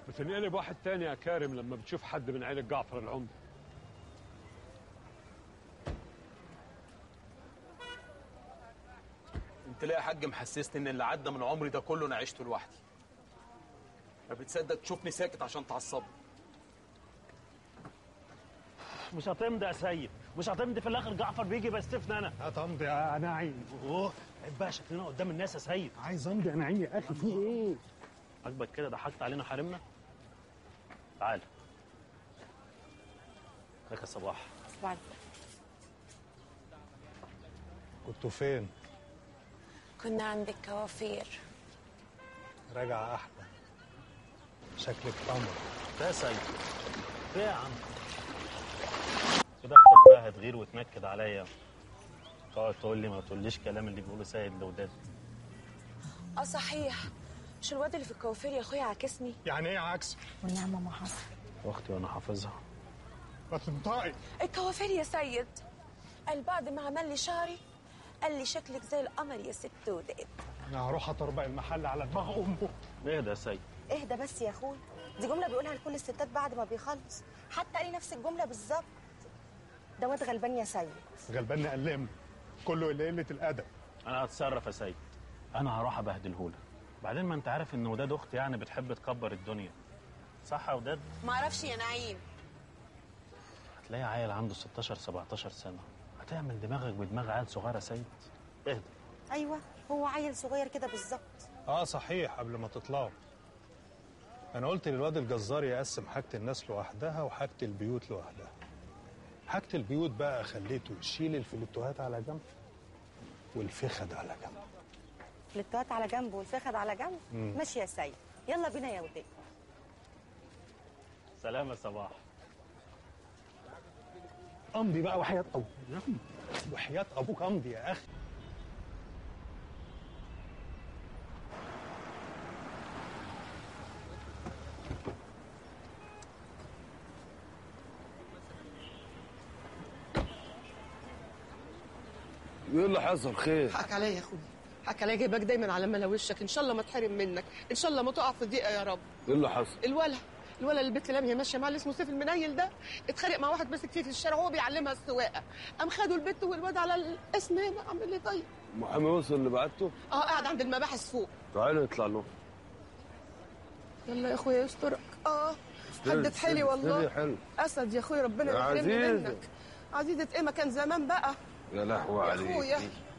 بتنقلب واحد تاني يا كارم لما بتشوف حد من عيلة جعفر العمدة انت ليه يا حاج محسسني ان اللي عدى من عمري ده كله انا عشته لوحدي ما بتصدق تشوفني ساكت عشان تعصبني مش هتمضي يا سيد مش هتمضي في الاخر جعفر بيجي بيستفنى انا هتمضي يا نعيم اوه عيب بقى شكلنا قدام الناس يا سيد عايز امضي يا نعيم يا اخي في ايه عاجبك كده ضحكت علينا حارمنا تعال ازيك يا صباح صباح الفل كنتوا فين كنا عند الكوافير راجع احلى شكلك قمر ده يا سيد ايه يا عم كده اختك بقى هتغير وتنكد عليا تقعد تقول لي ما تقوليش كلام اللي بيقوله سيد لوداد اه صحيح مش الواد اللي في الكوافير يا اخويا عاكسني يعني ايه عكس والنعمة ما حصل واختي وانا حافظها ما تنطقي الكوافير يا سيد قال بعد ما عمل لي شعري قال لي شكلك زي القمر يا ست وداد انا هروح اطربق المحل على دماغ امه اهدى يا سيد اهدى بس يا اخوي دي جمله بيقولها لكل الستات بعد ما بيخلص حتى قال لي نفس الجمله بالظبط ده واد غلبان يا سيد غلبان نقلم كله اللي قله الادب انا هتصرف يا سيد انا هروح ابهدلهولك بعدين ما انت عارف ان وداد اختي يعني بتحب تكبر الدنيا صح يا وداد ما اعرفش يا نعيم هتلاقي عيل عنده 16 17 سنه هتعمل دماغك بدماغ عيل صغير يا سيد اهدى ايوه هو عيل صغير كده بالظبط اه صحيح قبل ما تطلعوا انا قلت للواد الجزار يقسم حاجه الناس لوحدها وحاجه البيوت لوحدها حاجه البيوت بقى خليته يشيل الفلوتوهات على جنب والفخد على جنب الاتوات على جنب والفخد على جنب ماشي يا سيد يلا بينا يا وداد سلام يا صباح امضي بقى وحياه ابوك وحياه ابوك امضي يا اخي ايه اللي حصل خير حق عليا يا اخويا حق عليا جايبك دايما على ملا وشك ان شاء الله ما تحرم منك ان شاء الله ما تقع في ضيقه يا رب ايه اللي حصل الولا الولا اللي البت لميا ماشيه معاه اللي اسمه سيف المنيل ده اتخانق مع واحد ماسك فيه في الشارع وهو بيعلمها السواقه قام خدوا البت والواد على الاسم هنا اعمل ايه طيب محامي وصل اللي بعته اه قاعد عند المباحث فوق تعالى نطلع له يلا يا اخويا يسترك اه حدت حيلي والله حلو اسد يا اخويا ربنا يا ما يحرمني عزيزة. منك عزيزة ايه ما كان زمان بقى يا لهوي يا عليك اخويا